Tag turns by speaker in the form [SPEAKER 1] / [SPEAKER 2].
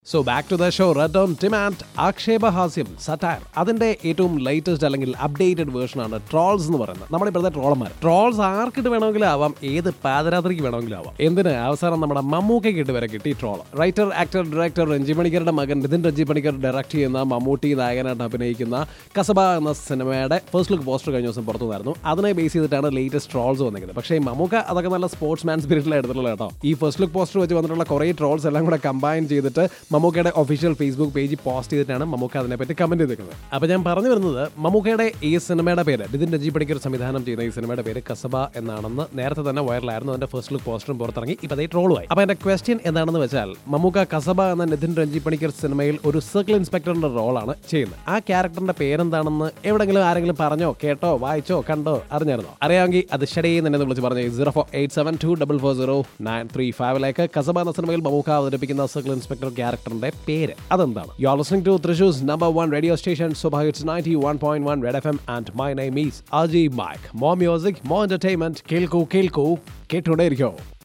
[SPEAKER 1] so back to the show red on demand ആക്ഷേപഹാസ്യം satire അതിന്റെ ഏറ്റവും ലേറ്റസ്റ്റ് അല്ലെങ്കിൽ അപ്ഡേറ്റഡ് വേർഷനാണ് ട്രോൾസ് എന്ന് പറയുന്നത് നമ്മുടെ ഇപ്പോഴത്തെ ട്രോളന്മാർ ട്രോൾസ് ആർക്കിട്ട് വേണമെങ്കിലും ആവാം ഏത് പാദരാത്രിക്ക് വേണമെങ്കിലും ആവാം എന്തിന് അവസാനം നമ്മുടെ മമ്മൂക്കയ്ക്ക് ഇട്ട് വരെ കിട്ടി troll writer actor director Renji പണിക്കരുടെ മകൻ നിതിൻ രഞ്ജി പണിക്കർ ഡയറക്ട് ചെയ്യുന്ന മമ്മൂട്ടി നായകനായിട്ട് അഭിനയിക്കുന്ന കസബ എന്ന സിനിമയുടെ ഫസ്റ്റ് ലുക്ക് പോസ്റ്റർ കഴിഞ്ഞ ദിവസം പുറത്തു വന്നായിരുന്നു അതിനെ ബേസ് ചെയ്തിട്ടാണ് ലേറ്റസ്റ്റ് ട്രോൾസ് വന്നിരിക്കുന്നത് പക്ഷേ ഈ മമ്മൂക്ക അതൊക്കെ നല്ല സ്പോർട്സ് മാൻ സ്പിരിറ്റിൽ എടുത്തിട്ടുള്ള കേട്ടോ ഈ ഫസ്റ്റ് ലുക്ക് പോസ്റ്റർ വെച്ച് വന്നിട്ടുള്ള കുറേ ട്രോൾസ് എല്ലാം കൂടെ കമ്പൈൻ ചെയ്തിട്ട് മമ്മൂക്കയുടെ ഒഫീഷ്യൽ ഫേസ്ബുക്ക് പേജിൽ പോസ്റ്റ് ചെയ്തിട്ടാണ് മമ്മൂക്ക അതിനെപ്പറ്റി കമന്റ് ചെയ്തിരിക്കുന്നത് അപ്പോൾ ഞാൻ പറഞ്ഞു വരുന്നത് മമ്മൂക്കയുടെ ഈ സിനിമയുടെ പേര് നിതിൻ രജി പണിക്കർ സംവിധാനം ചെയ്യുന്ന ഈ സിനിമയുടെ പേര് കസബ എന്നാണെന്ന് നേരത്തെ തന്നെ വൈറലായിരുന്നു അതിന്റെ ഫസ്റ്റ് ലുക്ക് പോസ്റ്ററും പുറത്തിറങ്ങി ഇപ്പോൾ അതേ ട്രോളുമായി അപ്പോൾ എൻ്റെ ക്വസ്റ്റ്യൻ എന്താണെന്ന് വെച്ചാൽ മമ്മൂക്ക കസബ എന്ന നിതിൻ രഞ്ജി പണിക്കർ സിനിമയിൽ ഒരു സർക്കിൾ ഇൻസ്പെക്ടറിന്റെ റോളാണ് ചെയ്യുന്നത് ആ ക്യാരക്ടറിന്റെ പേരെന്താണെന്ന് എവിടെങ്കിലും ആരെങ്കിലും പറഞ്ഞോ കേട്ടോ വായിച്ചോ കണ്ടോ അറിഞ്ഞായിരുന്നോ അറിയാമെങ്കിൽ അത് ഷടേ തന്നെ വിളിച്ച് പറഞ്ഞു zero four eight seven two double four zero nine three ഫൈവിലേക്ക് കസബ എന്ന സിനിമയിൽ മമ്മൂക്ക അവതരിപ്പിക്കുന്ന സർക്കിൾ ഇൻസ്പെക്ടർ ക്യാരക്ടറിന്റെ പേര് അതെന്താണ് you are listening to Thrissur's number one radio station സുബഹ it's ninety one point one red F M and my name is Ajay mike more music more entertainment കേൾക്കൂ കേൾക്കൂ കേട്ടുകൊണ്ടേയിരിക്കോ